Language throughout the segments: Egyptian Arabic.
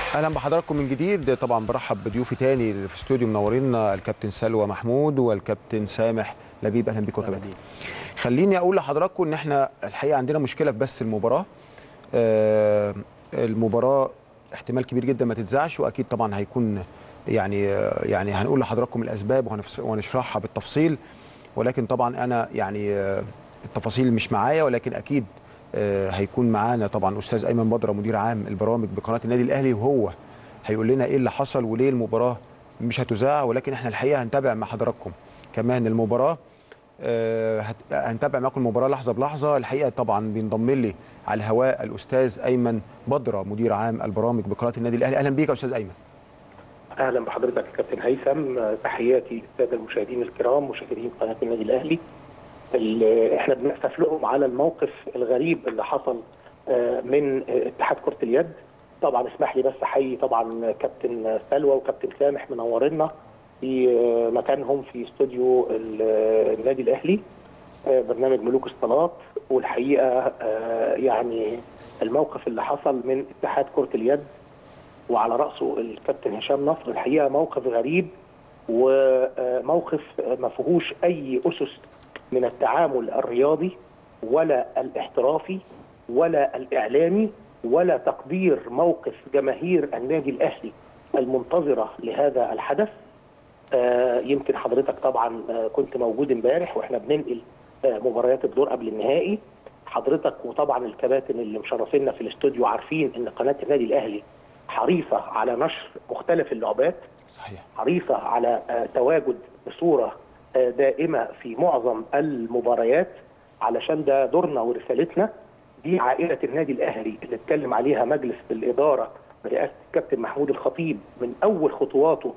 اهلا بحضراتكم من جديد طبعا برحب بضيوفي تاني في استوديو منورينا الكابتن سلوى محمود والكابتن سامح لبيب اهلا بيكم يا كابتن خليني اقول لحضراتكم ان احنا الحقيقه عندنا مشكله في بس المباراه آه المباراه احتمال كبير جدا ما تتذاعش واكيد طبعا هيكون يعني يعني هنقول لحضراتكم الاسباب وهنفس- وهنشرحها بالتفصيل ولكن طبعا انا يعني آه، التفاصيل مش معايا ولكن اكيد آه، هيكون معانا طبعا استاذ ايمن بدره مدير عام البرامج بقناه النادي الاهلي وهو هيقول لنا ايه اللي حصل وليه المباراه مش هتذاع ولكن احنا الحقيقه هنتابع مع حضراتكم كمان المباراه آه، هت- هنتابع معاكم المباراه لحظه بلحظه الحقيقه طبعا بينضم لي على الهواء الاستاذ ايمن بدره مدير عام البرامج بقناه النادي الاهلي اهلا بيك يا استاذ ايمن اهلا بحضرتك يا كابتن هيثم تحياتي للساده المشاهدين الكرام مشاهدين قناه النادي الاهلي ال- احنا بنأسف لهم على الموقف الغريب اللي حصل آه، من آه، اتحاد كره اليد طبعا اسمح لي بس احيي طبعا كابتن سلوى وكابتن سامح منورنا في آه، مكانهم في استوديو ال- آه، النادي الاهلي آه، برنامج ملوك الصالات والحقيقه آه، يعني الموقف اللي حصل من اتحاد كره اليد وعلى راسه الكابتن هشام نصر الحقيقه موقف غريب وموقف ما فيهوش اي اسس من التعامل الرياضي ولا الاحترافي ولا الاعلامي ولا تقدير موقف جماهير النادي الاهلي المنتظره لهذا الحدث آه، يمكن حضرتك طبعا آه، كنت موجود امبارح واحنا بننقل آه، مباريات الدور قبل النهائي حضرتك وطبعا الكباتن اللي مشرفينا في الاستوديو عارفين ان قناه النادي الاهلي حريصه على نشر مختلف اللعبات صحيح حريصه على آه، تواجد بصوره آه، دائمه في معظم المباريات علشان ده دورنا ورسالتنا دي عائله النادي الاهلي اللي اتكلم عليها مجلس الاداره برئاسه الكابتن محمود الخطيب من اول خطواته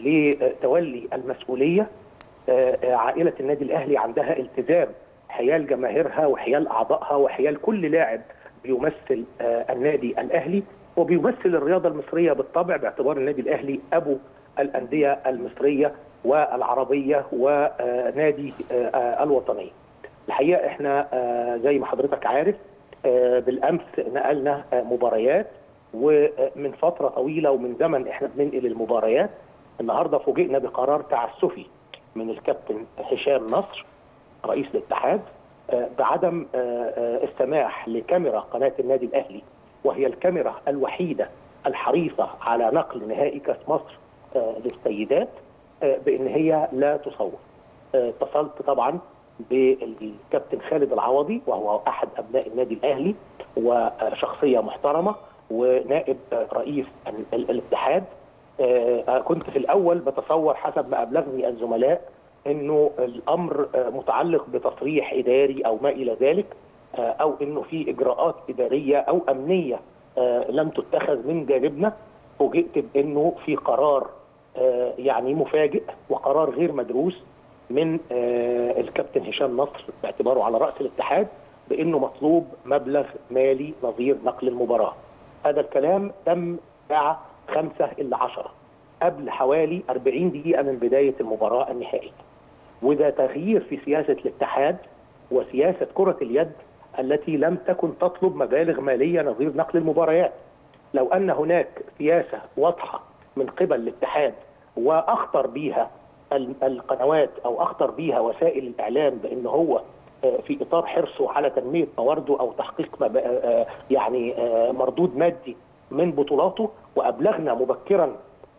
لتولي المسؤوليه آه، آه، عائله النادي الاهلي عندها التزام حيال جماهيرها وحيال اعضائها وحيال كل لاعب بيمثل آه، النادي الاهلي وبيمثل الرياضه المصريه بالطبع باعتبار النادي الاهلي ابو الانديه المصريه والعربيه ونادي آه، آه، الوطنيه. الحقيقه احنا آه، زي ما حضرتك عارف آه، بالامس نقلنا آه، مباريات ومن فتره طويله ومن زمن احنا بننقل المباريات النهارده فوجئنا بقرار تعسفي من الكابتن هشام نصر رئيس الاتحاد آه، بعدم آه، آه، السماح لكاميرا قناه النادي الاهلي وهي الكاميرا الوحيده الحريصه على نقل نهائي كاس مصر آه، للسيدات آه، بان هي لا تصور. آه، اتصلت طبعا بالكابتن خالد العوضي وهو احد ابناء النادي الاهلي وشخصيه محترمه ونائب آه، رئيس ال- ال- الاتحاد آه، كنت في الاول بتصور حسب ما ابلغني الزملاء انه الامر آه، متعلق بتصريح اداري او ما الى ذلك آه، او انه في اجراءات اداريه او امنيه آه، لم تتخذ من جانبنا فوجئت بانه في قرار آه، يعني مفاجئ وقرار غير مدروس من آه، الكابتن هشام نصر باعتباره على راس الاتحاد بانه مطلوب مبلغ مالي نظير نقل المباراه. هذا الكلام تم الساعه 5 الا 10 قبل حوالي 40 دقيقه من بدايه المباراه النهائيه. وده تغيير في سياسه الاتحاد وسياسه كره اليد التي لم تكن تطلب مبالغ ماليه نظير نقل المباريات. لو ان هناك سياسه واضحه من قبل الاتحاد واخطر بيها ال- القنوات او اخطر بيها وسائل الاعلام بان هو آه، في اطار حرصه على تنميه موارده او تحقيق مب- آه، آه، يعني آه، مردود مادي من بطولاته وابلغنا مبكرا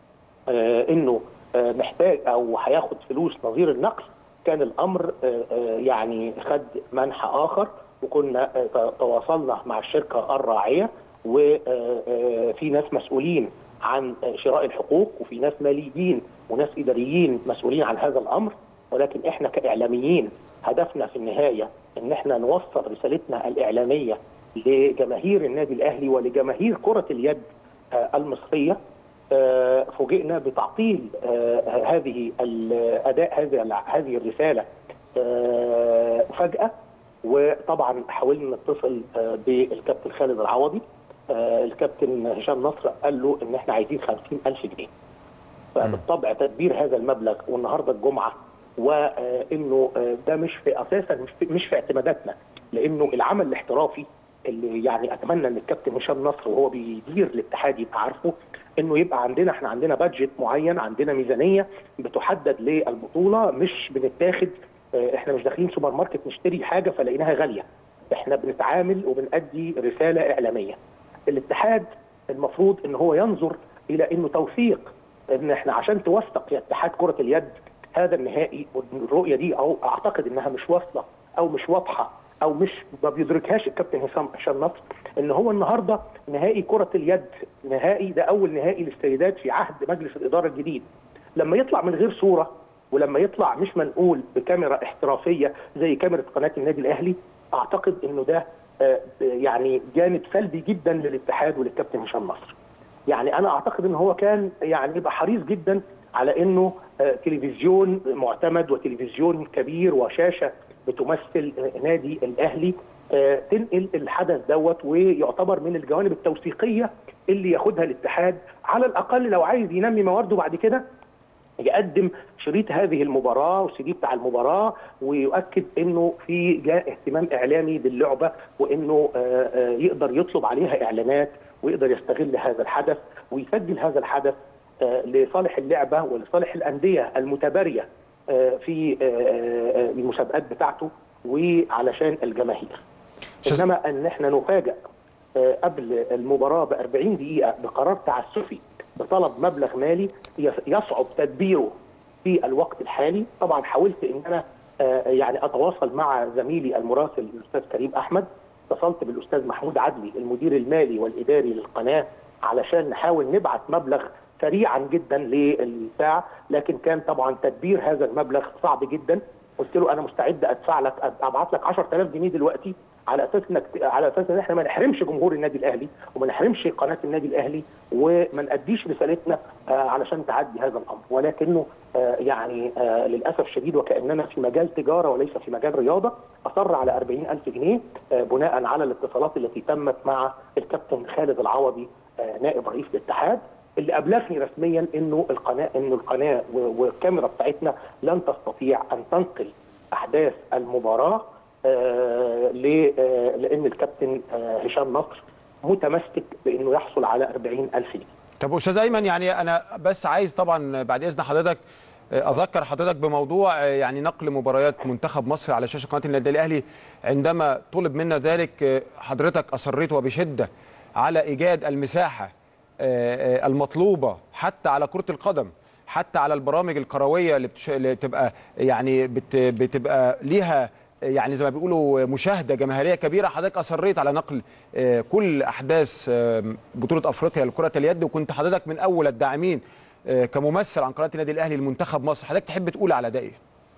آه، انه آه، محتاج او هياخد فلوس نظير النقل كان الامر آه، آه، يعني خد منحى اخر وكنا آه، ت- تواصلنا مع الشركه الراعيه وفي ناس مسؤولين عن آه، شراء الحقوق وفي ناس ماليين وناس اداريين مسؤولين عن هذا الامر ولكن احنا كاعلاميين هدفنا في النهايه ان احنا نوصل رسالتنا الاعلاميه لجماهير النادي الاهلي ولجماهير كره اليد آه، المصريه آه، فوجئنا بتعطيل آه، هذه الاداء هذه هذه الرساله آه، فجاه وطبعا حاولنا نتصل آه، بالكابتن خالد العوضي آه، الكابتن هشام نصر قال له ان احنا عايزين 50000 جنيه فبالطبع تدبير هذا المبلغ والنهارده الجمعه وانه ده مش في اساسا مش في, مش في اعتماداتنا لانه العمل الاحترافي اللي يعني اتمنى ان الكابتن هشام نصر وهو بيدير الاتحاد يبقى عارفه انه يبقى عندنا احنا عندنا بادجت معين عندنا ميزانيه بتحدد للبطوله مش بنتاخد احنا مش داخلين سوبر ماركت نشتري حاجه فلقيناها غاليه احنا بنتعامل وبنأدي رساله اعلاميه الاتحاد المفروض ان هو ينظر الى انه توثيق ان احنا عشان توثق يا اتحاد كره اليد هذا النهائي والرؤيه دي او اعتقد انها مش واصله او مش واضحه او مش ما بيدركهاش الكابتن هشام هشام نصر ان هو النهارده نهائي كره اليد نهائي ده اول نهائي للسيدات في عهد مجلس الاداره الجديد لما يطلع من غير صوره ولما يطلع مش منقول بكاميرا احترافيه زي كاميرا قناه النادي الاهلي اعتقد انه ده يعني جانب سلبي جدا للاتحاد وللكابتن هشام نصر. يعني انا اعتقد ان هو كان يعني يبقى حريص جدا على انه تلفزيون معتمد وتلفزيون كبير وشاشه بتمثل نادي الاهلي تنقل الحدث دوت ويعتبر من الجوانب التوثيقيه اللي ياخدها الاتحاد على الاقل لو عايز ينمي موارده بعد كده يقدم شريط هذه المباراه والسي دي بتاع المباراه ويؤكد انه في جاء اهتمام اعلامي باللعبه وانه يقدر يطلب عليها اعلانات ويقدر يستغل هذا الحدث ويسجل هذا الحدث لصالح اللعبه ولصالح الانديه المتباريه في المسابقات بتاعته وعلشان الجماهير. انما ان احنا نفاجئ قبل المباراه ب 40 دقيقه بقرار تعسفي بطلب مبلغ مالي يصعب تدبيره في الوقت الحالي، طبعا حاولت ان انا يعني اتواصل مع زميلي المراسل الاستاذ كريم احمد، اتصلت بالاستاذ محمود عدلي المدير المالي والاداري للقناه علشان نحاول نبعت مبلغ سريعا جدا للبتاع لكن كان طبعا تدبير هذا المبلغ صعب جدا قلت له انا مستعد ادفع لك ابعت لك 10000 جنيه دلوقتي على اساس انك على اساس ان احنا ما نحرمش جمهور النادي الاهلي وما نحرمش قناه النادي الاهلي وما ناديش رسالتنا علشان تعدي هذا الامر ولكنه يعني للاسف الشديد وكاننا في مجال تجاره وليس في مجال رياضه اصر على 40000 جنيه بناء على الاتصالات التي تمت مع الكابتن خالد العوضي نائب رئيس الاتحاد اللي ابلغني رسميا انه القناه انه القناه والكاميرا بتاعتنا لن تستطيع ان تنقل احداث المباراه آه لان الكابتن آه هشام نصر متمسك بانه يحصل على 40000 جنيه. طب استاذ ايمن يعني انا بس عايز طبعا بعد اذن حضرتك اذكر حضرتك بموضوع يعني نقل مباريات منتخب مصر على شاشه قناه النادي الاهلي عندما طلب منا ذلك حضرتك اصريت وبشده على ايجاد المساحه المطلوبه حتى على كره القدم حتى على البرامج الكرويه اللي, بتش... اللي بتبقى يعني بت... بتبقى ليها يعني زي ما بيقولوا مشاهده جماهيريه كبيره حضرتك اصريت على نقل كل احداث بطوله افريقيا لكره اليد وكنت حضرتك من اول الداعمين كممثل عن قناه النادي الاهلي لمنتخب مصر حضرتك تحب تقول على ده ايه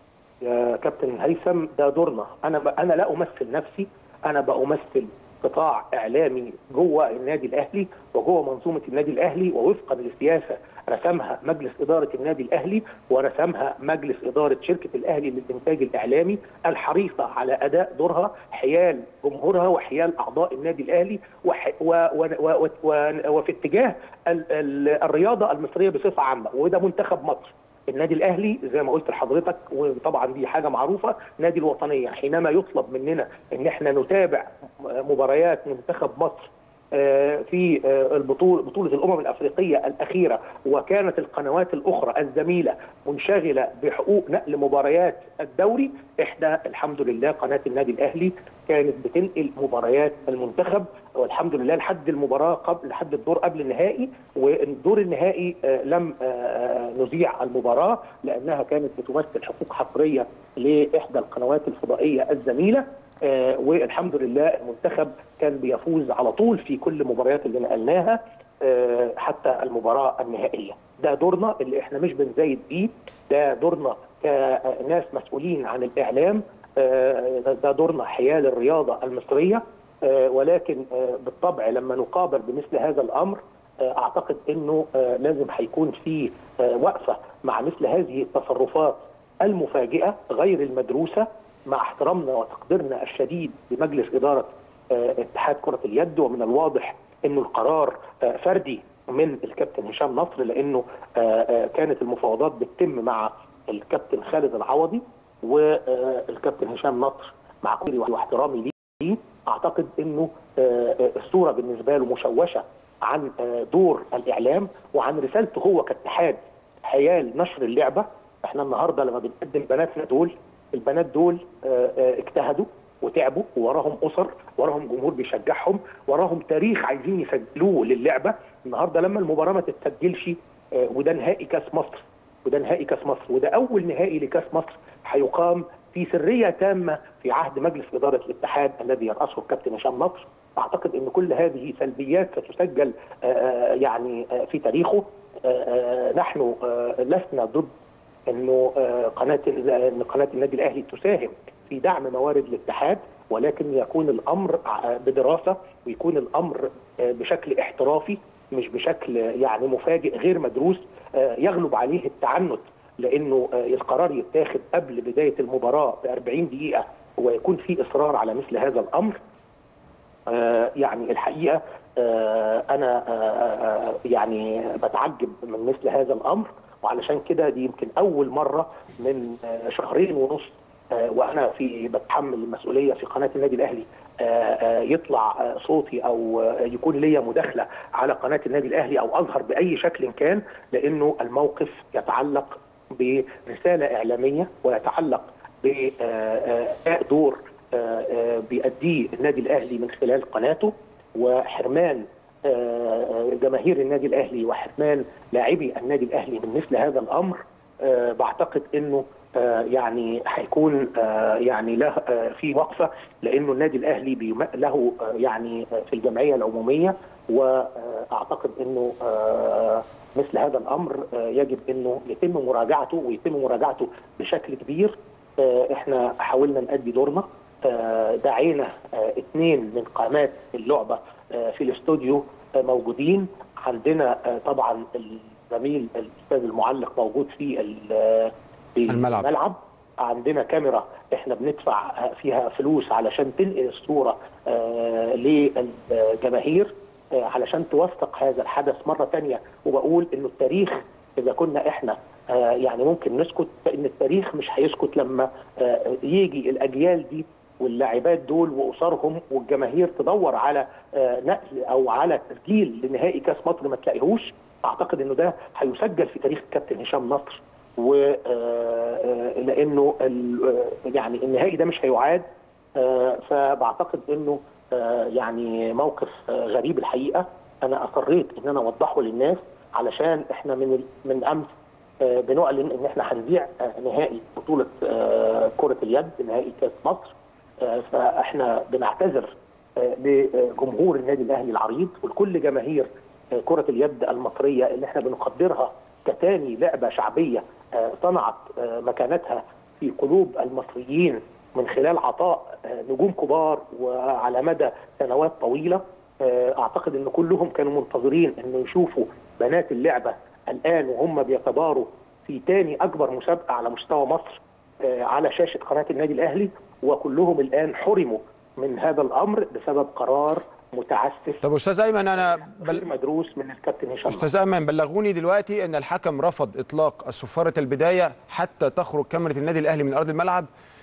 يا كابتن هيثم ده دورنا انا ب... انا لا امثل نفسي انا بامثل قطاع اعلامي جوه النادي الاهلي وجوه منظومه النادي الاهلي ووفقا للسياسه رسمها مجلس اداره النادي الاهلي ورسمها مجلس اداره شركه الاهلي للانتاج الاعلامي الحريصه على اداء دورها حيال جمهورها وحيال اعضاء النادي الاهلي وح و و و و وفي اتجاه ال ال الرياضه المصريه بصفه عامه وده منتخب مصر النادي الاهلي زي ما قلت لحضرتك وطبعا دي حاجه معروفه نادي الوطنيه حينما يطلب مننا ان احنا نتابع مباريات منتخب مصر في البطوله بطوله الامم الافريقيه الاخيره وكانت القنوات الاخرى الزميله منشغله بحقوق نقل مباريات الدوري احنا الحمد لله قناه النادي الاهلي كانت بتنقل مباريات المنتخب والحمد لله لحد المباراه قبل لحد الدور قبل النهائي والدور النهائي لم نذيع المباراه لانها كانت بتمثل حقوق حصريه لاحدى القنوات الفضائيه الزميله آه والحمد لله المنتخب كان بيفوز على طول في كل المباريات اللي نقلناها آه حتى المباراه النهائيه ده دورنا اللي احنا مش بنزايد بيه ده دورنا كناس مسؤولين عن الاعلام آه ده دورنا حيال الرياضه المصريه ولكن بالطبع لما نقابل بمثل هذا الامر اعتقد انه لازم هيكون في وقفه مع مثل هذه التصرفات المفاجئه غير المدروسه مع احترامنا وتقديرنا الشديد لمجلس اداره اتحاد كره اليد ومن الواضح انه القرار فردي من الكابتن هشام نصر لانه كانت المفاوضات بتتم مع الكابتن خالد العوضي والكابتن هشام نصر مع كل واحترامي ليه اعتقد انه الصوره بالنسبه له مشوشه عن آه، دور الاعلام وعن رسالته هو كاتحاد حيال نشر اللعبه احنا النهارده لما بنقدم بناتنا دول البنات دول آه، آه، اجتهدوا وتعبوا ووراهم اسر وراهم جمهور بيشجعهم وراهم تاريخ عايزين يسجلوه للعبه النهارده لما المباراه ما تتسجلش آه، وده نهائي كاس مصر وده نهائي كاس مصر وده اول نهائي لكاس مصر هيقام في سريه تامه في عهد مجلس اداره الاتحاد الذي يرأسه الكابتن هشام نصر اعتقد ان كل هذه سلبيات ستسجل آه، آه، يعني آه، في تاريخه آه، آه، نحن آه، لسنا ضد انه آه، قناه ان قناه النادي الاهلي تساهم في دعم موارد الاتحاد ولكن يكون الامر ع- بدراسه ويكون الامر آه، بشكل احترافي مش بشكل يعني مفاجئ غير مدروس آه، يغلب عليه التعنت لانه آه، القرار يتاخد قبل بدايه المباراه ب 40 دقيقه ويكون في اصرار على مثل هذا الامر آه، يعني الحقيقه آه، انا آه، آه، يعني بتعجب من مثل هذا الامر وعلشان كده دي يمكن اول مره من آه، شهرين ونص آه، وانا في بتحمل المسؤوليه في قناه النادي الاهلي آه، آه، يطلع آه، صوتي او آه، يكون ليا مداخله على قناه النادي الاهلي او اظهر باي شكل كان لانه الموقف يتعلق برساله اعلاميه ويتعلق بدور آه، آه، بيأديه النادي الاهلي من خلال قناته وحرمان آه، جماهير النادي الاهلي وحرمان لاعبي النادي الاهلي من مثل هذا الامر آه، بعتقد انه آه، يعني هيكون آه، يعني له آه، في وقفه لانه النادي الاهلي بيم- له آه، يعني آه، في الجمعيه العموميه واعتقد انه آه، مثل هذا الامر آه، يجب انه يتم مراجعته ويتم مراجعته بشكل كبير آه، احنا حاولنا نأدي دورنا آه، دعينا آه، اثنين من قامات اللعبه آه، في الاستوديو آه، موجودين عندنا آه، طبعا الزميل الاستاذ المعلق موجود في ال- في الملعب. الملعب عندنا كاميرا احنا بندفع آه، فيها فلوس علشان تنقل الصوره آه، للجماهير آه، علشان توثق هذا الحدث مره تانية وبقول انه التاريخ اذا كنا احنا آه، يعني ممكن نسكت فان التاريخ مش هيسكت لما آه، يجي الاجيال دي واللاعبات دول واسرهم والجماهير تدور على آه، نقل او على تسجيل لنهائي كاس مصر ما تلاقيهوش اعتقد انه ده هيسجل في تاريخ الكابتن هشام نصر و آه، آه، لانه ال- آه، يعني النهائي ده مش هيعاد آه، فبعتقد انه آه، يعني موقف آه، غريب الحقيقه انا اصريت ان انا اوضحه للناس علشان احنا من ال- من امس آه، بنعلن ان احنا هنذيع آه، نهائي بطوله آه، كره اليد نهائي كاس مصر آه، فاحنا بنعتذر آه، لجمهور النادي الاهلي العريض ولكل جماهير آه، كره اليد المصريه اللي احنا بنقدرها كتاني لعبه شعبيه آه، صنعت آه، مكانتها في قلوب المصريين من خلال عطاء آه، نجوم كبار وعلى مدى سنوات طويله آه، اعتقد ان كلهم كانوا منتظرين انه يشوفوا بنات اللعبه الان وهم بيتباروا في تاني اكبر مسابقه على مستوى مصر آه، على شاشه قناه النادي الاهلي وكلهم الان حرموا من هذا الامر بسبب قرار متعسف طب استاذ ايمن انا غير بل... مدروس من الكابتن هشام استاذ ايمن بلغوني دلوقتي ان الحكم رفض اطلاق صفاره البدايه حتى تخرج كاميرا النادي الاهلي من ارض الملعب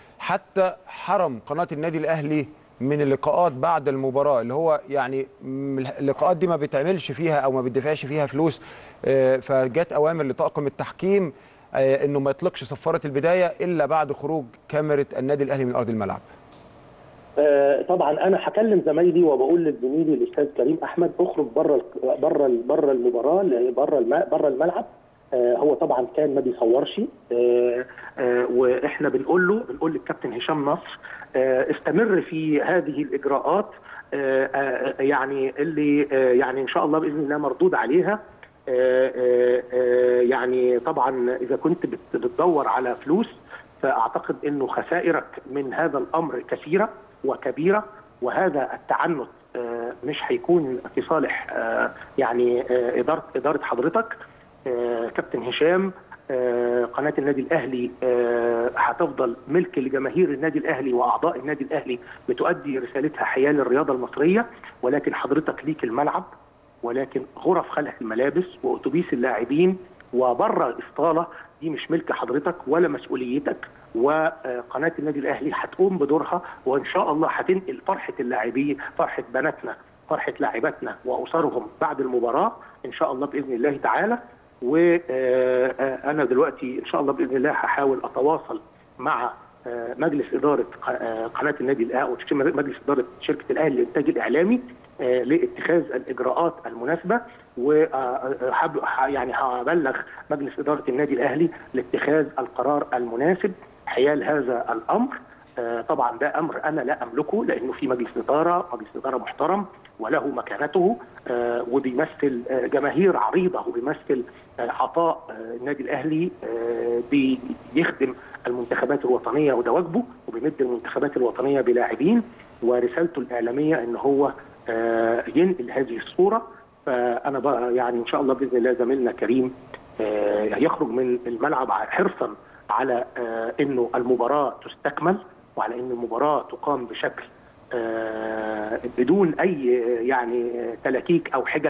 حتى حرم قناه النادي الاهلي من اللقاءات بعد المباراه اللي هو يعني م- اللقاءات دي ما بيتعملش فيها او ما بيدفعش فيها فلوس آه، فجت اوامر لطاقم التحكيم آه، انه ما يطلقش صفاره البدايه الا بعد خروج كاميرا النادي الاهلي من ارض الملعب آه، طبعا انا هكلم زمايلي وبقول لزميلي الاستاذ كريم احمد اخرج بره بره بره المباراه بره بره الملعب آه، هو طبعا كان ما بيصورش آه، آه، واحنا بنقول له بنقول للكابتن هشام نصر آه، استمر في هذه الاجراءات آه، آه، يعني اللي آه، يعني ان شاء الله باذن الله مردود عليها آه، آه، آه، يعني طبعا اذا كنت بت- بتدور على فلوس فاعتقد انه خسائرك من هذا الامر كثيره وكبيره وهذا التعنت آه، مش هيكون في صالح آه، يعني آه، اداره اداره حضرتك آه، كابتن هشام آه، قناه النادي الاهلي آه، هتفضل ملك لجماهير النادي الاهلي واعضاء النادي الاهلي بتؤدي رسالتها حيال الرياضه المصريه ولكن حضرتك ليك الملعب ولكن غرف خلع الملابس واتوبيس اللاعبين وبره الاسطاله دي مش ملك حضرتك ولا مسؤوليتك وقناه النادي الاهلي هتقوم بدورها وان شاء الله هتنقل فرحه اللاعبين فرحه بناتنا فرحه لاعباتنا واسرهم بعد المباراه ان شاء الله باذن الله تعالى وانا دلوقتي ان شاء الله باذن الله هحاول اتواصل مع آه، مجلس اداره ق- آه، قناه النادي الاهلي مجلس اداره شركه الاهلي للانتاج الاعلامي آه، لاتخاذ الاجراءات المناسبه و آه، حب- ح- يعني هبلغ مجلس اداره النادي الاهلي لاتخاذ القرار المناسب حيال هذا الامر آه، طبعا ده امر انا لا املكه لانه في مجلس اداره مجلس اداره محترم وله مكانته آه، وبيمثل آه، جماهير عريضه وبيمثل آه، عطاء آه، النادي الاهلي آه، بيخدم المنتخبات الوطنيه وده واجبه وبيمد المنتخبات الوطنيه بلاعبين ورسالته الاعلاميه ان هو آه، ينقل هذه الصوره فانا بقى يعني ان شاء الله باذن الله زميلنا كريم آه، يخرج من الملعب حرصا على آه، انه المباراه تستكمل وعلى ان المباراه تقام بشكل آه، بدون اي يعني تلاكيك او حجج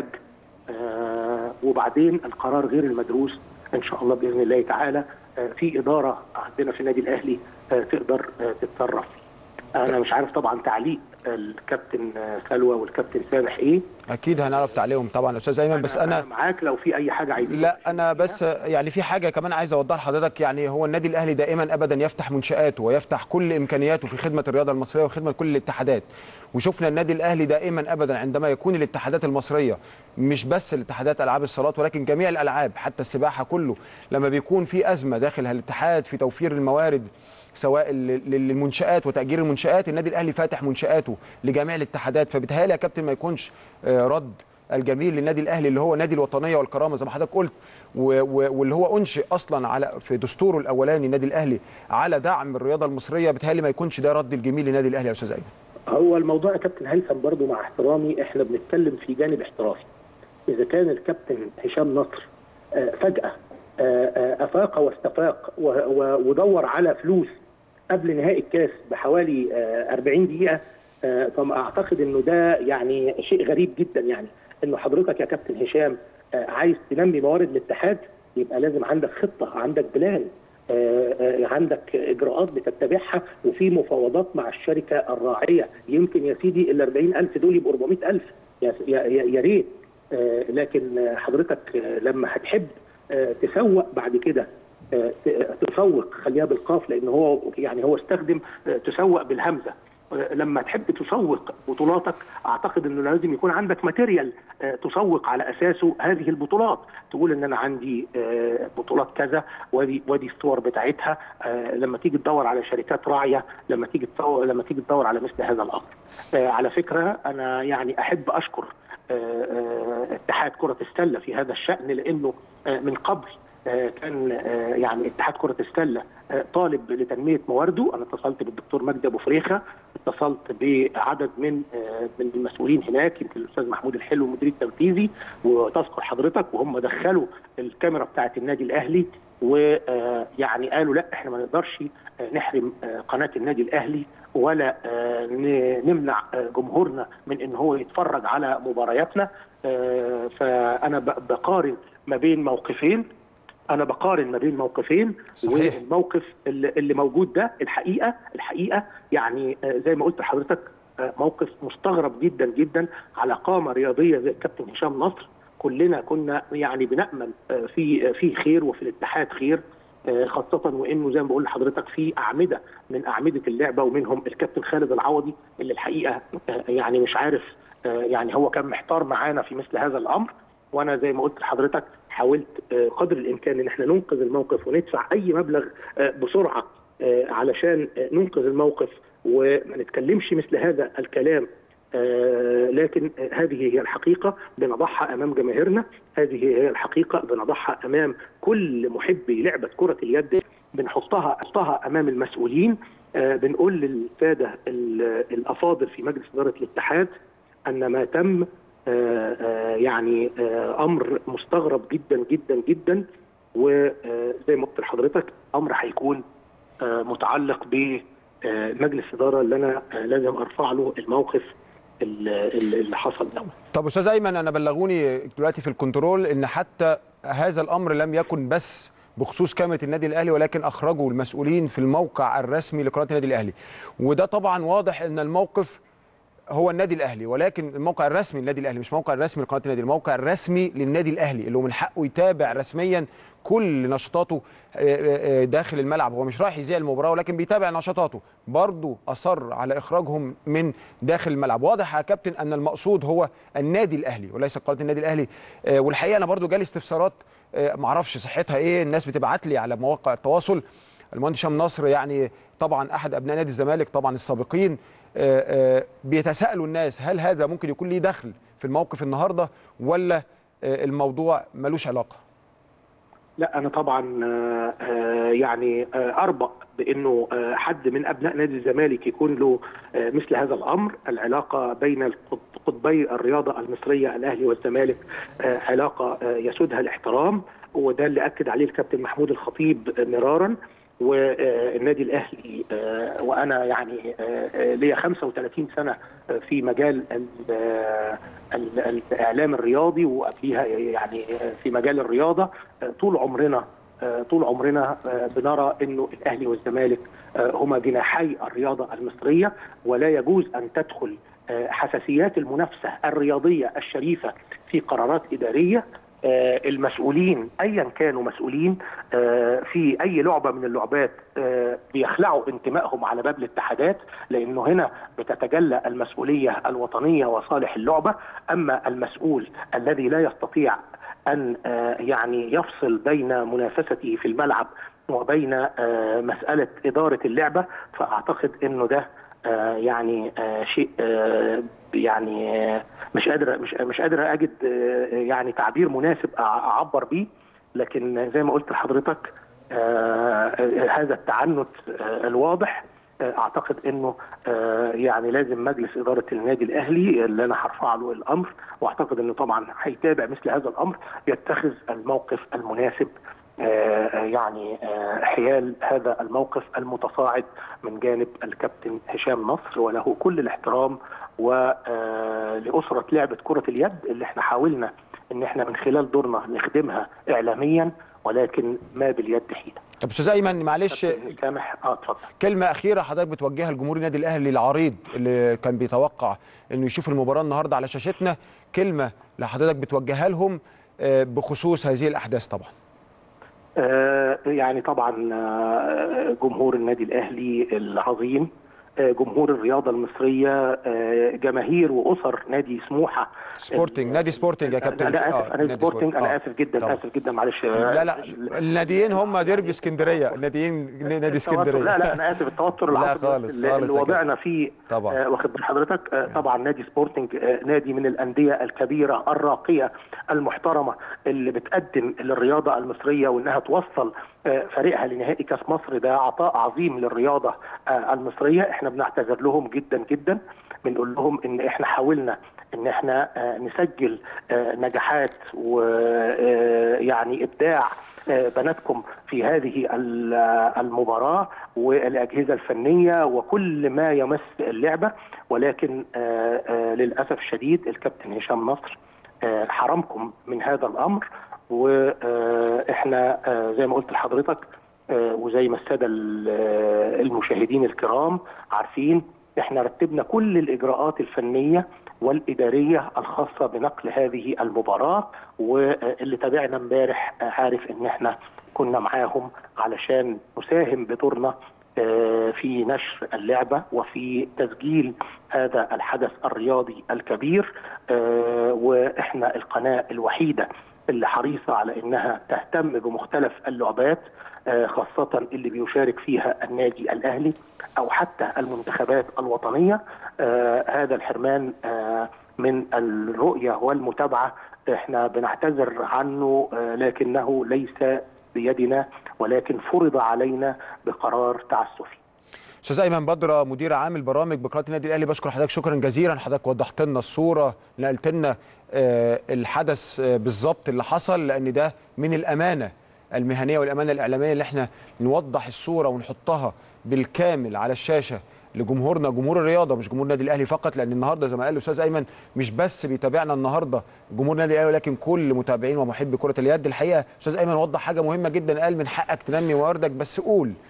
آه، وبعدين القرار غير المدروس ان شاء الله باذن الله تعالى آه، في اداره عندنا في النادي الاهلي آه، تقدر آه، تتصرف انا مش عارف طبعا تعليق الكابتن آه، سلوى والكابتن سامح ايه اكيد هنعرف تعليقهم طبعا يا استاذ ايمن بس انا معاك لو في اي حاجه عايزين لا انا بس يعني في حاجه كمان عايز اوضح لحضرتك يعني هو النادي الاهلي دائما ابدا يفتح منشاته ويفتح كل امكانياته في خدمه الرياضه المصريه وخدمه كل الاتحادات وشفنا النادي الاهلي دائما ابدا عندما يكون الاتحادات المصريه مش بس الاتحادات العاب الصالات ولكن جميع الالعاب حتى السباحه كله لما بيكون في ازمه داخل الاتحاد في توفير الموارد سواء لل- للمنشآت وتأجير المنشآت النادي الأهلي فاتح منشآته لجميع الاتحادات فبالتالي يا كابتن ما يكونش آه، رد الجميل للنادي الاهلي اللي هو نادي الوطنيه والكرامه زي ما حضرتك قلت و- و- واللي هو انشئ اصلا على في دستوره الاولاني النادي الاهلي على دعم الرياضه المصريه بالتالي ما يكونش ده رد الجميل للنادي الاهلي يا استاذ ايمن هو الموضوع يا كابتن هيثم برضو مع احترامي احنا بنتكلم في جانب احترافي اذا كان الكابتن هشام نصر آه، فجاه آه، آه، افاق واستفاق و- و- ودور على فلوس قبل نهائي الكاس بحوالي آه، 40 دقيقه آه، فما اعتقد انه ده يعني شيء غريب جدا يعني انه حضرتك يا كابتن هشام آه، عايز تنمي موارد الاتحاد يبقى لازم عندك خطه عندك بلان آه، آه، عندك اجراءات بتتبعها وفي مفاوضات مع الشركه الراعيه يمكن يا سيدي ال 40000 دول يبقوا 400000 يا يا- يا يا ريت آه، لكن آه، حضرتك آه، لما هتحب آه، تسوق بعد كده آه، ت- تسوق خليها بالقاف لان هو يعني هو استخدم آه، تسوق بالهمزه آه، لما تحب تسوق بطولاتك اعتقد انه لازم يكون عندك ماتيريال آه، تسوق على اساسه هذه البطولات تقول ان انا عندي آه، بطولات كذا وادي وادي الصور بتاعتها آه، لما تيجي تدور على شركات راعيه لما تيجي تسوق لما تيجي تدور على مثل هذا الامر آه، على فكره انا يعني احب اشكر آه، آه، اتحاد كره السله في هذا الشان لانه آه، من قبل آه، كان آه، يعني اتحاد كره السله آه، طالب لتنميه موارده انا اتصلت بالدكتور مجدي ابو فريخه اتصلت بعدد من آه، من المسؤولين هناك يمكن الاستاذ محمود الحلو المدير التنفيذي وتذكر حضرتك وهم دخلوا الكاميرا بتاعه النادي الاهلي ويعني قالوا لا احنا ما نقدرش آه، نحرم آه، قناه النادي الاهلي ولا آه، ن- نمنع آه، جمهورنا من ان هو يتفرج على مبارياتنا آه، فانا ب- بقارن ما بين موقفين انا بقارن ما بين موقفين صحيح. والموقف اللي, اللي موجود ده الحقيقه الحقيقه يعني آه، زي ما قلت لحضرتك آه، موقف مستغرب جدا جدا على قامه رياضيه زي الكابتن هشام نصر كلنا كنا يعني بنامل آه، في آه، في خير وفي الاتحاد خير آه، خاصة وانه زي ما بقول لحضرتك في اعمده من اعمده اللعبه ومنهم الكابتن خالد العوضي اللي الحقيقه آه، يعني مش عارف آه، يعني هو كان محتار معانا في مثل هذا الامر وانا زي ما قلت لحضرتك حاولت آه، قدر الامكان ان احنا ننقذ الموقف وندفع اي مبلغ آه، بسرعه آه، علشان آه، ننقذ الموقف وما نتكلمش مثل هذا الكلام آه، لكن آه، هذه هي الحقيقة بنضعها أمام جماهيرنا هذه هي الحقيقة بنضعها أمام كل محبي لعبة كرة اليد بنحطها نحطها أمام المسؤولين آه، بنقول للسادة ال- الأفاضل في مجلس إدارة الاتحاد أن ما تم آه، آه، يعني آه، أمر مستغرب جدا جدا جدا وزي ما قلت لحضرتك أمر هيكون آه، متعلق بمجلس إدارة اللي أنا آه، لازم أرفع له الموقف اللي اللي حصل ده طب استاذ ايمن انا بلغوني دلوقتي في الكنترول ان حتى هذا الامر لم يكن بس بخصوص كاميرا النادي الاهلي ولكن اخرجوا المسؤولين في الموقع الرسمي لقناه النادي الاهلي وده طبعا واضح ان الموقف هو النادي الاهلي ولكن الموقع الرسمي للنادي الاهلي مش موقع الرسمي لقناه النادي الموقع الرسمي للنادي الاهلي اللي هو من حقه يتابع رسميا كل نشاطاته آه، آه، داخل الملعب هو مش رايح يذيع المباراه ولكن بيتابع نشاطاته برضه اصر على اخراجهم من داخل الملعب واضح يا كابتن ان المقصود هو النادي الاهلي وليس قناه النادي الاهلي آه، والحقيقه انا برضه جالي استفسارات آه، معرفش صحتها ايه الناس بتبعت لي على مواقع التواصل المهندس هشام نصر يعني طبعا احد ابناء نادي الزمالك طبعا السابقين آه، آه، بيتساءلوا الناس هل هذا ممكن يكون ليه دخل في الموقف النهارده ولا آه، الموضوع ملوش علاقه لا انا طبعا آه، آه، يعني آه، اربأ بانه آه، حد من ابناء نادي الزمالك يكون له آه، مثل هذا الامر العلاقه بين القط- قطبي الرياضه المصريه الاهلي والزمالك آه، علاقه آه، يسودها الاحترام وده اللي اكد عليه الكابتن محمود الخطيب مرارا والنادي الاهلي آه، وانا يعني آه، آه، ليا 35 سنه آه، في مجال ال- آه، ال- الاعلام الرياضي وقبليها يعني آه، في مجال الرياضه آه، طول عمرنا آه، طول عمرنا آه، بنرى انه الاهلي والزمالك آه، هما جناحي الرياضه المصريه ولا يجوز ان تدخل آه، حساسيات المنافسه الرياضيه الشريفه في قرارات اداريه آه، المسؤولين ايا كانوا مسؤولين آه، في اي لعبه من اللعبات آه، بيخلعوا انتمائهم على باب الاتحادات لانه هنا بتتجلى المسؤوليه الوطنيه وصالح اللعبه اما المسؤول الذي لا يستطيع ان آه، يعني يفصل بين منافسته في الملعب وبين آه، مساله اداره اللعبه فاعتقد انه ده آه، يعني آه، شيء آه، يعني آه، مش قادر مش مش قادر اجد آه، يعني تعبير مناسب أع- اعبر بيه لكن زي ما قلت لحضرتك آه، هذا التعنت آه، الواضح آه، اعتقد انه آه، يعني لازم مجلس اداره النادي الاهلي اللي انا هرفع له الامر واعتقد انه طبعا هيتابع مثل هذا الامر يتخذ الموقف المناسب آه، يعني آه، حيال هذا الموقف المتصاعد من جانب الكابتن هشام نصر وله كل الاحترام ولأسرة لعبة كرة اليد اللي احنا حاولنا ان احنا من خلال دورنا نخدمها اعلاميا ولكن ما باليد حيلة. طب استاذ ايمن معلش كابتن سامح اه اتفضل. كلمه اخيره حضرتك بتوجهها لجمهور النادي الاهلي العريض اللي كان بيتوقع انه يشوف المباراه النهارده على شاشتنا كلمه لحضرتك بتوجهها لهم آه، بخصوص هذه الاحداث طبعا آه، يعني طبعا آه، جمهور النادي الاهلي العظيم آه، جمهور الرياضه المصريه آه، جماهير واسر نادي سموحه سبورتنج نادي سبورتنج يا كابتن انا اسف آه، انا نادي سبورتنج انا آه، اسف جدا طبعاً. اسف جدا معلش لا لا الناديين هم ديربي اسكندريه الناديين نادي التوتر- اسكندريه لا لا انا اسف التوتر لا العصبي خالص، اللي, خالص اللي يا وضعنا فيه طبعاً. آه واخد بال حضرتك آه طبعا نادي سبورتنج آه نادي من الانديه الكبيره الراقيه المحترمه اللي بتقدم للرياضه المصريه وانها توصل آه فريقها لنهائي كاس مصر ده عطاء عظيم للرياضه آه المصريه احنا بنعتذر لهم جدا جدا بنقول لهم ان احنا حاولنا ان احنا آه نسجل آه نجاحات ويعني ابداع آه، بناتكم في هذه ال- آه، المباراة والأجهزة الفنية وكل ما يمس اللعبة ولكن آه، آه، للأسف الشديد الكابتن هشام نصر آه، حرمكم من هذا الأمر وإحنا زي ما قلت لحضرتك آه، وزي ما السادة ال- آه، المشاهدين الكرام عارفين احنا رتبنا كل الإجراءات الفنية والإدارية الخاصة بنقل هذه المباراة واللي تابعنا امبارح عارف ان احنا كنا معاهم علشان نساهم بدورنا آه، في نشر اللعبة وفي تسجيل هذا الحدث الرياضي الكبير آه، واحنا القناة الوحيدة اللي حريصة على انها تهتم بمختلف اللعبات آه، خاصة اللي بيشارك فيها النادي الأهلي أو حتى المنتخبات الوطنية آه، هذا الحرمان آه، من الرؤية والمتابعة احنا بنعتذر عنه آه، لكنه ليس بيدنا ولكن فرض علينا بقرار تعسفي استاذ ايمن بدره مدير عام البرامج بقناه النادي الاهلي بشكر حضرتك شكرا جزيلا حضرتك وضحت لنا الصوره نقلت لنا آه، الحدث آه، بالظبط اللي حصل لان ده من الامانه المهنيه والامانه الاعلاميه اللي احنا نوضح الصوره ونحطها بالكامل على الشاشه لجمهورنا جمهور الرياضه مش جمهور النادي الاهلي فقط لان النهارده زي ما قال الاستاذ ايمن مش بس بيتابعنا النهارده جمهور النادي الاهلي ولكن كل متابعين ومحبي كره اليد الحقيقه استاذ ايمن وضح حاجه مهمه جدا قال من حقك تنمي مواردك بس قول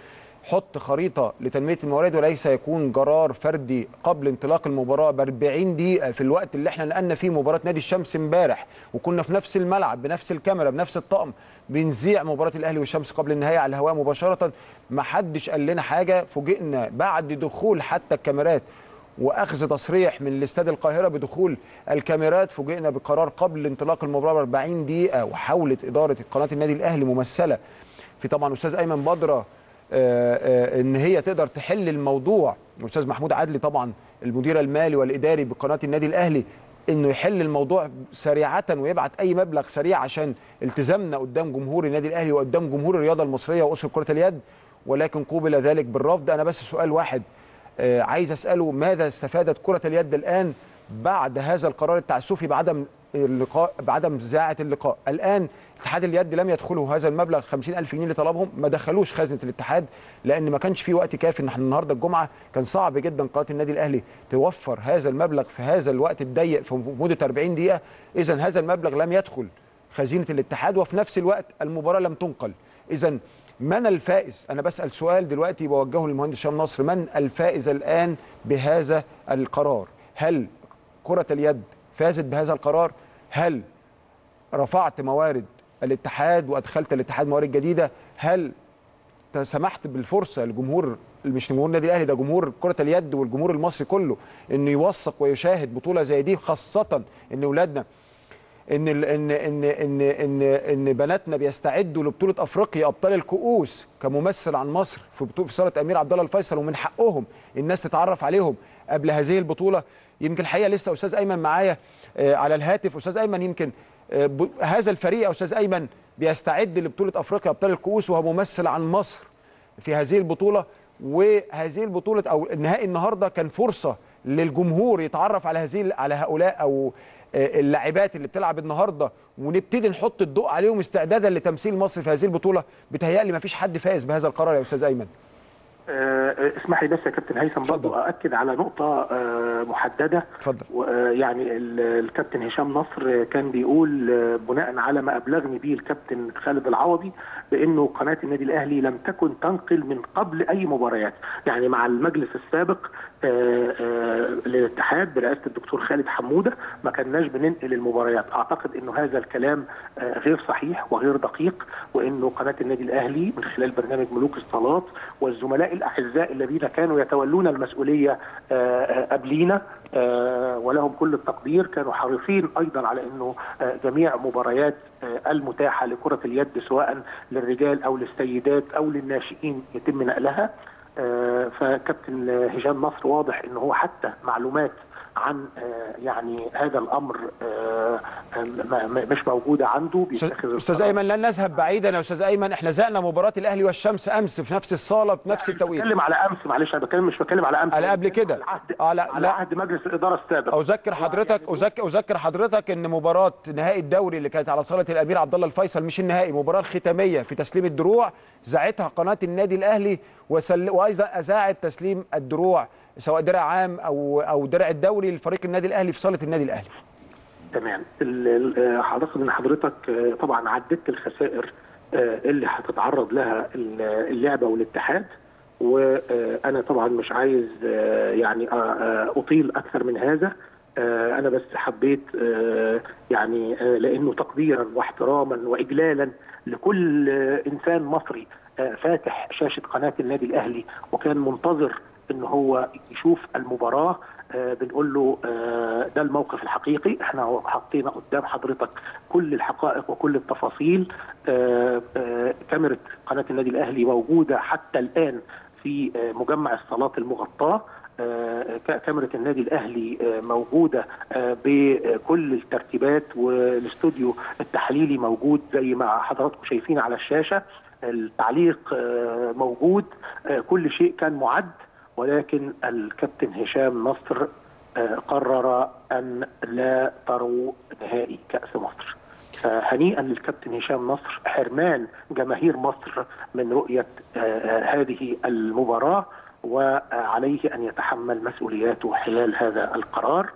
حط خريطه لتنميه الموارد وليس يكون قرار فردي قبل انطلاق المباراه ب 40 دقيقه في الوقت اللي احنا نقلنا فيه مباراه نادي الشمس امبارح وكنا في نفس الملعب بنفس الكاميرا بنفس الطقم بنذيع مباراه الاهلي والشمس قبل النهايه على الهواء مباشره ما حدش قال لنا حاجه فوجئنا بعد دخول حتى الكاميرات واخذ تصريح من الاستاد القاهره بدخول الكاميرات فوجئنا بقرار قبل انطلاق المباراه ب 40 دقيقه وحاولت اداره قناه النادي الاهلي ممثله في طبعا استاذ ايمن بدره آه، آه، ان هي تقدر تحل الموضوع الاستاذ محمود عدلي طبعا المدير المالي والاداري بقناه النادي الاهلي انه يحل الموضوع سريعه ويبعت اي مبلغ سريع عشان التزامنا قدام جمهور النادي الاهلي وقدام جمهور الرياضه المصريه واسر كره اليد ولكن قوبل ذلك بالرفض انا بس سؤال واحد آه، عايز اساله ماذا استفادت كره اليد الان بعد هذا القرار التعسفي بعدم اللقاء بعدم اذاعه اللقاء الان اتحاد اليد لم يدخلوا هذا المبلغ 50000 جنيه اللي طلبهم ما دخلوش خزنه الاتحاد لان ما كانش في وقت كافي ان احنا النهارده الجمعه كان صعب جدا قناه النادي الاهلي توفر هذا المبلغ في هذا الوقت الضيق في مده 40 دقيقه اذا هذا المبلغ لم يدخل خزينه الاتحاد وفي نفس الوقت المباراه لم تنقل اذا من الفائز انا بسال سؤال دلوقتي بوجهه للمهندس هشام نصر من الفائز الان بهذا القرار هل كره اليد فازت بهذا القرار هل رفعت موارد الاتحاد وادخلت الاتحاد موارد جديده هل سمحت بالفرصه لجمهور مش جمهور النادي الاهلي ده جمهور كره اليد والجمهور المصري كله انه يوثق ويشاهد بطوله زي دي خاصه ان اولادنا ان ال- ان ان ان ان ان بناتنا بيستعدوا لبطوله افريقيا ابطال الكؤوس كممثل عن مصر في بطوله في صاله امير عبد الله الفيصل ومن حقهم الناس تتعرف عليهم قبل هذه البطوله يمكن الحقيقه لسه استاذ ايمن معايا آه، على الهاتف استاذ ايمن يمكن آه، ب- هذا الفريق يا استاذ ايمن بيستعد لبطوله افريقيا ابطال الكؤوس وهو ممثل عن مصر في هذه البطوله وهذه البطوله او النهائي النهارده كان فرصه للجمهور يتعرف على هذه على هؤلاء او آه، اللاعبات اللي بتلعب النهارده ونبتدي نحط الضوء عليهم استعدادا لتمثيل مصر في هذه البطوله بتهيألي ما فيش حد فاز بهذا القرار يا استاذ ايمن آه، اسمح لي بس يا كابتن هيثم اتفضل. برضه ااكد على نقطه آه، محدده اتفضل و- آه، يعني ال- الكابتن هشام نصر آه، كان بيقول آه، بناء على ما ابلغني به الكابتن خالد العوضي بانه قناه النادي الاهلي لم تكن تنقل من قبل اي مباريات يعني مع المجلس السابق آه، آه، للاتحاد برئاسه الدكتور خالد حموده ما كناش بننقل المباريات اعتقد انه هذا الكلام آه، غير صحيح وغير دقيق وانه قناه النادي الاهلي من خلال برنامج ملوك الصالات والزملاء الاعزاء الذين كانوا يتولون المسؤوليه آه، آه، قبلينا آه، ولهم كل التقدير كانوا حريصين ايضا على انه آه، جميع مباريات آه، المتاحه لكره اليد سواء للرجال او للسيدات او للناشئين يتم نقلها آه، فكابتن هشام نصر واضح ان هو حتى معلومات عن آه، يعني هذا الامر آه، آه، ما- ما- مش موجوده عنده أستاذ- بيتخذ استاذ القرار. ايمن لن نذهب بعيدا يا استاذ ايمن احنا زقنا مباراه الاهلي والشمس امس في نفس الصاله بنفس التوقيت بتكلم على امس معلش انا بتكلم مش بتكلم على امس على قبل كده. على عهد آه، لا، على لا. عهد مجلس الاداره السابق اذكر حضرتك اذكر اذكر حضرتك ان مباراه نهائي الدوري اللي كانت على صاله الامير عبد الله الفيصل مش النهائي المباراه الختاميه في تسليم الدروع ذاعتها قناه النادي الاهلي وسل... وايضا اذاعت تسليم الدروع سواء درع عام او او درع الدوري لفريق النادي الاهلي في صاله النادي الاهلي تمام ال- ال- آه، اعتقد ان حضرتك آه، طبعا عددت الخسائر آه، اللي هتتعرض لها ال- اللعبه والاتحاد وانا طبعا مش عايز آه، يعني آه، آه، اطيل اكثر من هذا آه، انا بس حبيت آه، يعني آه، لانه تقديرا واحتراما واجلالا لكل آه، انسان مصري آه، فاتح شاشه قناه النادي الاهلي وكان منتظر ان هو يشوف المباراه آه، بنقول له آه، ده الموقف الحقيقي احنا حطينا قدام حضرتك كل الحقائق وكل التفاصيل آه، آه، كاميرا قناه النادي الاهلي موجوده حتى الان في آه، مجمع الصالات المغطاه آه، ك- كاميرا النادي الاهلي آه، موجوده آه، بكل الترتيبات والاستوديو التحليلي موجود زي ما حضراتكم شايفين على الشاشه التعليق آه، موجود آه، كل شيء كان معد ولكن الكابتن هشام نصر آه، قرر ان لا تروا نهائي كاس مصر فهنيئا للكابتن هشام نصر حرمان جماهير مصر من رؤيه آه، آه، هذه المباراه وعليه ان يتحمل مسؤولياته حيال هذا القرار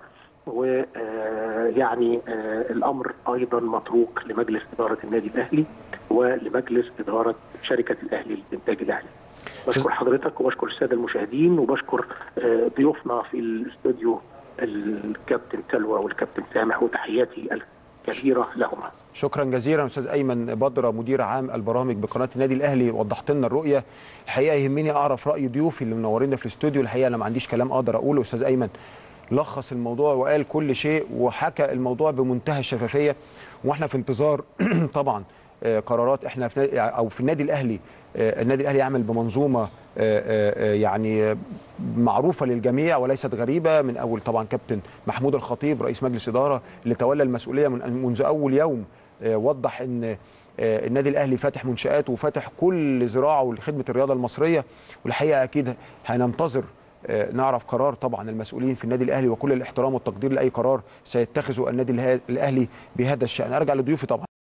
ويعني الامر ايضا متروك لمجلس اداره النادي الاهلي ولمجلس اداره شركه الاهلي للانتاج الاهلي بشكر حضرتك وبشكر الساده المشاهدين وبشكر آه، ضيوفنا في الاستوديو الكابتن سلوى والكابتن سامح وتحياتي الكبيره لهما شكرا جزيلا استاذ ايمن بدره مدير عام البرامج بقناه النادي الاهلي وضحت لنا الرؤيه الحقيقه يهمني اعرف راي ضيوفي اللي منورينا في الاستوديو الحقيقه انا ما عنديش كلام اقدر اقوله استاذ ايمن لخص الموضوع وقال كل شيء وحكى الموضوع بمنتهى الشفافيه واحنا في انتظار طبعا آه، قرارات احنا في نادي- او في النادي الاهلي آه، النادي الاهلي يعمل بمنظومه آه، آه، آه، يعني آه، معروفه للجميع وليست غريبه من اول طبعا كابتن محمود الخطيب رئيس مجلس اداره اللي تولى المسؤوليه من منذ اول يوم آه، وضح ان آه، النادي الاهلي فاتح منشات وفاتح كل ذراعه لخدمه الرياضه المصريه والحقيقه اكيد هننتظر آه، نعرف قرار طبعا المسؤولين في النادي الاهلي وكل الاحترام والتقدير لاي قرار سيتخذه النادي اله- الاهلي بهذا الشان ارجع لضيوفي طبعا